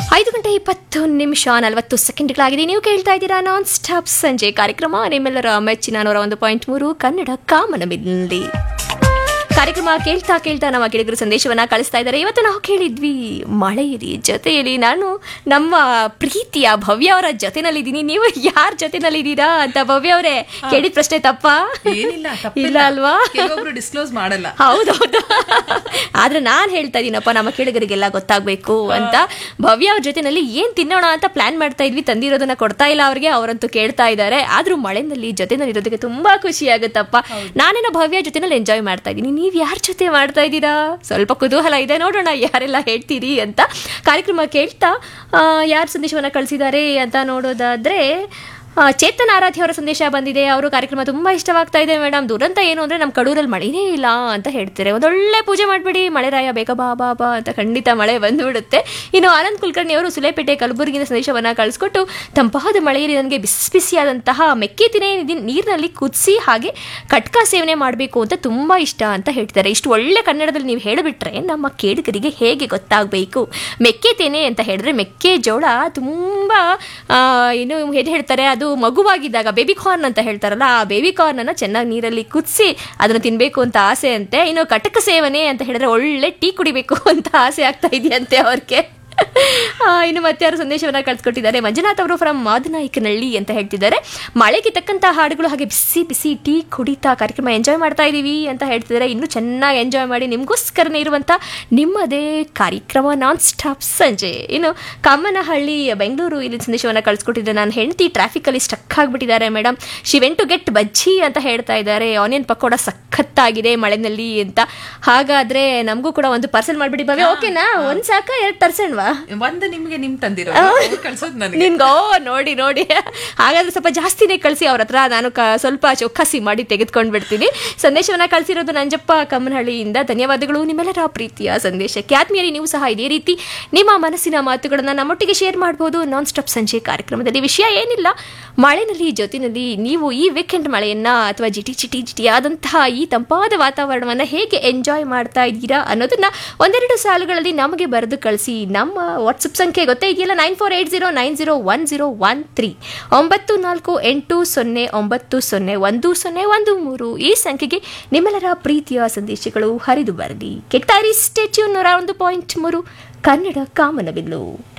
ಐದು ಗಂಟೆ ಇಪ್ಪತ್ತು ನಿಮಿಷ ನಲವತ್ತು ಸೆಕೆಂಡ್ಗಳಾಗಿದೆ ನೀವು ಕೇಳ್ತಾ ಇದ್ದೀರಾ ನಾನ್ ಸ್ಟಾಪ್ ಸಂಜೆ ಕಾರ್ಯಕ್ರಮ ನಿಮ್ಮೆಲ್ಲರ ಮೆಚ್ಚಿನ ನೂರ ಒಂದು ಪಾಯಿಂಟ್ ಮೂರು ಕನ್ನಡ ಕಾಮನಬಿಲ್ಲಿ ಕಾರ್ಯಕ್ರಮ ಕೇಳ್ತಾ ಕೇಳ್ತಾ ನಮ್ಮ ಗೆಳೆಗರು ಸಂದೇಶವನ್ನ ಕಳಿಸ್ತಾ ಇದ್ದಾರೆ ಇವತ್ತು ನಾವು ಕೇಳಿದ್ವಿ ಮಳೆಯಲ್ಲಿ ಜೊತೆಯಲ್ಲಿ ನಾನು ನಮ್ಮ ಪ್ರೀತಿಯ ಭವ್ಯ ಅವರ ಜೊತೆನಲ್ಲಿದ್ದೀನಿ ನೀವು ಯಾರ ಜೊತೆನಲ್ಲಿದ್ದೀರಾ ಅಂತ ಭವ್ಯ ಅವರೇ ಕೇಳಿದ ಪ್ರಶ್ನೆ ತಪ್ಪಾ ಏನಿಲ್ಲ ಇಲ್ಲ ತಪ್ಪಿಲ್ಲ ಅಲ್ವಾ ಕೆಲವೊಬ್ರು ಡಿಸ್ಕ್ಲೋಸ್ ಮಾಡಲ್ಲ ಹೌದೌದು ಆದ್ರೆ ನಾನ್ ಹೇಳ್ತಾ ಇದೀನಪ್ಪ ನಮ್ಮ ಕೇಳಿಗರಿಗೆಲ್ಲ ಗೊತ್ತಾಗ್ಬೇಕು ಅಂತ ಭವ್ಯ ಅವ್ರ ಜೊತೆನಲ್ಲಿ ಏನ್ ತಿನ್ನೋಣ ಅಂತ ಪ್ಲಾನ್ ಮಾಡ್ತಾ ಇದ್ವಿ ತಂದಿರೋದನ್ನ ಕೊಡ್ತಾ ಇಲ್ಲ ಅವ್ರಿಗೆ ಅವರಂತೂ ಕೇಳ್ತಾ ಇದ್ದಾರೆ ಆದ್ರೂ ಮಳೆನಲ್ಲಿ ಜೊತೆನಲ್ಲಿ ಇರೋದಕ್ಕೆ ತುಂಬಾ ಖುಷಿ ಆಗುತ್ತಪ್ಪ ನಾನೇನೋ ಭವ್ಯ ಜೊತೆನಲ್ಲಿ ಎಂಜಾಯ್ ಮಾಡ್ತಾ ಇದ್ದೀನಿ ನೀವ್ ಯಾರ ಜೊತೆ ಮಾಡ್ತಾ ಇದ್ದೀರಾ ಸ್ವಲ್ಪ ಕುತೂಹಲ ಇದೆ ನೋಡೋಣ ಯಾರೆಲ್ಲ ಹೇಳ್ತೀರಿ ಅಂತ ಕಾರ್ಯಕ್ರಮ ಕೇಳ್ತಾ ಯಾರು ಸಂದೇಶವನ್ನ ಕಳಿಸಿದ್ದಾರೆ ಅಂತ ನೋಡೋದಾದ್ರೆ ಆ, ಚೇತನ್ ಆರಾಧ್ಯ ಅವರ ಸಂದೇಶ ಬಂದಿದೆ ಅವರು ಕಾರ್ಯಕ್ರಮ ತುಂಬಾ ಇಷ್ಟವಾಗ್ತಾ ಇದೆ ಮೇಡಮ್ ದುರಂತ ಏನು ಅಂದ್ರೆ ನಮ್ಮ ಕಡೂರಲ್ಲಿ ಮಳೆನೇ ಇಲ್ಲ ಅಂತ ಹೇಳ್ತಾರೆ ಒಂದೊಳ್ಳೆ ಪೂಜೆ ಮಾಡ್ಬಿಡಿ ಮಳೆರಾಯ ಬೇಗ ಬಾ ಬಾ ಬಾ ಅಂತ ಖಂಡಿತ ಮಳೆ ಬಂದ್ಬಿಡುತ್ತೆ ಇನ್ನು ಆನಂದ್ ಕುಲಕರ್ಣಿ ಅವರು ಸುಲೇಪೇಟೆ ಕಲಬುರಗಿನ ಸಂದೇಶವನ್ನ ಕಳಿಸ್ಕೊಟ್ಟು ತಂಪಾದ ಮಳೆಯಲ್ಲಿ ನನಗೆ ಬಿಸಿ ಬಿಸಿಯಾದಂತಹ ಮೆಕ್ಕೆ ತಿನೆ ನೀರಿನಲ್ಲಿ ಕುದಿಸಿ ಹಾಗೆ ಕಟ್ಕ ಸೇವನೆ ಮಾಡಬೇಕು ಅಂತ ತುಂಬಾ ಇಷ್ಟ ಅಂತ ಹೇಳ್ತಾರೆ ಇಷ್ಟು ಒಳ್ಳೆ ಕನ್ನಡದಲ್ಲಿ ನೀವು ಹೇಳಿಬಿಟ್ರೆ ನಮ್ಮ ಕೇಳಿಗರಿಗೆ ಹೇಗೆ ಗೊತ್ತಾಗಬೇಕು ಮೆಕ್ಕೆ ತೆನೆ ಅಂತ ಹೇಳಿದ್ರೆ ಮೆಕ್ಕೆ ಜೋಳ ತುಂಬಾ ಆ, ಏನು ಏನು ಹೇಳ್ತಾರೆ ಅದು ಮಗುವಾಗಿದ್ದಾಗ ಬೇಬಿ ಕಾರ್ನ್ ಅಂತ ಹೇಳ್ತಾರಲ್ಲ ಆ ಬೇಬಿ ಕಾರ್ನ್ ಅನ್ನ ಚೆನ್ನಾಗಿ ನೀರಲ್ಲಿ ಕುದಿಸಿ ಅದನ್ನ ತಿನ್ಬೇಕು ಅಂತ ಆಸೆ ಅಂತೆ ಇನ್ನು ಕಟಕ ಸೇವನೆ ಅಂತ ಹೇಳಿದ್ರೆ ಒಳ್ಳೆ ಟೀ ಕುಡಿಬೇಕು ಅಂತ ಆಸೆ ಆಗ್ತಾ ಇದೆಯಂತೆ ಅವ್ರಿಗೆ ಆ, ಇನ್ನು ಮತ್ತೆ ಯಾರು ಸಂದೇಶವನ್ನ ಕಳ್ಸಿಕೊಟ್ಟಿದ್ದಾರೆ ಮಂಜುನಾಥ್ ಅವರು ಫ್ರಮ್ ಮಾದನಾಯಕನಹಳ್ಳಿ ಅಂತ ಹೇಳ್ತಿದ್ದಾರೆ ಮಳೆಗೆ ತಕ್ಕಂತ ಹಾಡುಗಳು ಹಾಗೆ ಬಿಸಿ ಬಿಸಿ ಟೀ ಕುಡಿತಾ ಕಾರ್ಯಕ್ರಮ ಎಂಜಾಯ್ ಮಾಡ್ತಾ ಇದೀವಿ ಅಂತ ಹೇಳ್ತಿದ್ದಾರೆ ಇನ್ನು ಚೆನ್ನಾಗಿ ಎಂಜಾಯ್ ಮಾಡಿ ನಿಮಗೋಸ್ಕರನೇ ಇರುವಂತ ನಿಮ್ಮದೇ ಕಾರ್ಯಕ್ರಮ ನಾನ್ ಸ್ಟಾಪ್ ಸಂಜೆ ಇನ್ನು ಕಾಮನಹಳ್ಳಿ ಬೆಂಗಳೂರು ಇಲ್ಲಿ ಸಂದೇಶವನ್ನ ಕಳ್ಸಿಕೊಟ್ಟಿದ್ದೆ ನಾನು ಹೆಂಡತಿ ಟ್ರಾಫಿಕ್ ಅಲ್ಲಿ ಸ್ಟಕ್ ಆಗಿಬಿಟ್ಟಿದ್ದಾರೆ madam she went to get bajji ಅಂತ ಹೇಳ್ತಾ ಇದ್ದಾರೆ ಆನಿಯನ್ ಪಕೋಡ ಸಖತ್ತಾಗಿದೆ ಮಳೆನಲ್ಲಿ ಅಂತ ಹಾಗಾದ್ರೆ ನಮಗೂ ಕೂಡ ಒಂದು ಪಾರ್ಸೆಲ್ ಮಾಡ್ಬಿಡಿ ಬಾವೆ ಓಕೆನಾ ಒಂದ್ ಸಾಕ ಎರಡು ತರ್ಸಣ್ವಾ ಒಂದು ನಿಮ್ಗೆ ನಿಮ್ ತಂದಿರೋ ಕಳ್ಸೋದ್ ನನಗೆ ನಿನ್ಗೋ ನೋಡಿ ನೋಡಿ ಹಾಗಾದ್ರೆ ಸ್ವಲ್ಪ ಜಾಸ್ತಿನೇ ಕಳಿಸಿ ಅವ್ರ ಹತ್ರ ನಾನು ಕ ಸ್ವಲ್ಪ ಚೌಕಾಸಿ ಮಾಡಿ ತೆಗೆದುಕೊಂಡು ಬಿಡ್ತೀನಿ ಸಂದೇಶವನ್ನ ಕಳಿಸಿರೋದು ನಂಜಪ್ಪ ಕಮ್ಮನಹಳ್ಳಿಯಿಂದ ಧನ್ಯವಾದಗಳು ನಿಮ್ಮೆಲ್ಲರ ಪ್ರೀತಿಯ ಸಂದೇಶಕ್ಕೆ ಆತ್ಮೀಯರಿ ನೀವು ಸಹ ಇದೇ ರೀತಿ ನಿಮ್ಮ ಮನಸ್ಸಿನ ಮಾತುಗಳನ್ನ ನಮ್ಮೊಟ್ಟಿಗೆ ಶೇರ್ ಮಾಡ್ಬೋದು ನಾನ್ ಸ್ಟಾಪ್ ಸಂಜೆ ಕಾರ್ಯಕ್ರಮದಲ್ಲಿ ವಿಷಯ ಏನಿಲ್ಲ ಮಳೆನಲ್ಲಿ ಜೊತೆನಲ್ಲಿ ನೀವು ಈ ವೀಕೆಂಡ್ ಮಳೆಯನ್ನ ಅಥವಾ ಜಿಟಿ ಚಿಟಿ ಜಿಟಿ ಆದಂತಹ ಈ ತಂಪಾದ ವಾತಾವರಣವನ್ನ ಹೇಗೆ ಎಂಜಾಯ್ ಮಾಡ್ತಾ ಇದ್ದೀರಾ ಅನ್ನೋದನ್ನ ಒಂದೆರಡು ಸಾಲುಗಳಲ್ಲಿ ನಮಗೆ ಬರೆದು ಕಳಿಸಿ ನಮ್ಮ ವಾಟ್ಸಪ್ ಸಂಖ್ಯೆ ಗೊತ್ತೇ ಇದೆಯಲ್ಲ nine four eight zero nine zero one zero one three ಒಂಬತ್ತು ನಾಲ್ಕು ಎಂಟು ಸೊನ್ನೆ ಒಂಬತ್ತು ಸೊನ್ನೆ ಒಂದು ಸೊನ್ನೆ ಒಂದು ಮೂರು ಈ ಸಂಖ್ಯೆಗೆ ನಿಮ್ಮೆಲ್ಲರ ಪ್ರೀತಿಯ ಸಂದೇಶಗಳು ಹರಿದು ಬರಲಿ ಕೆಟ್ಟಾರಿ ಸ್ಟೇಚ್ಯೂ ನೂರ ಒಂದು ಪಾಯಿಂಟ್ ಮೂರು ಕನ್ನಡ ಕಾಮನಬಿಲ್ಲು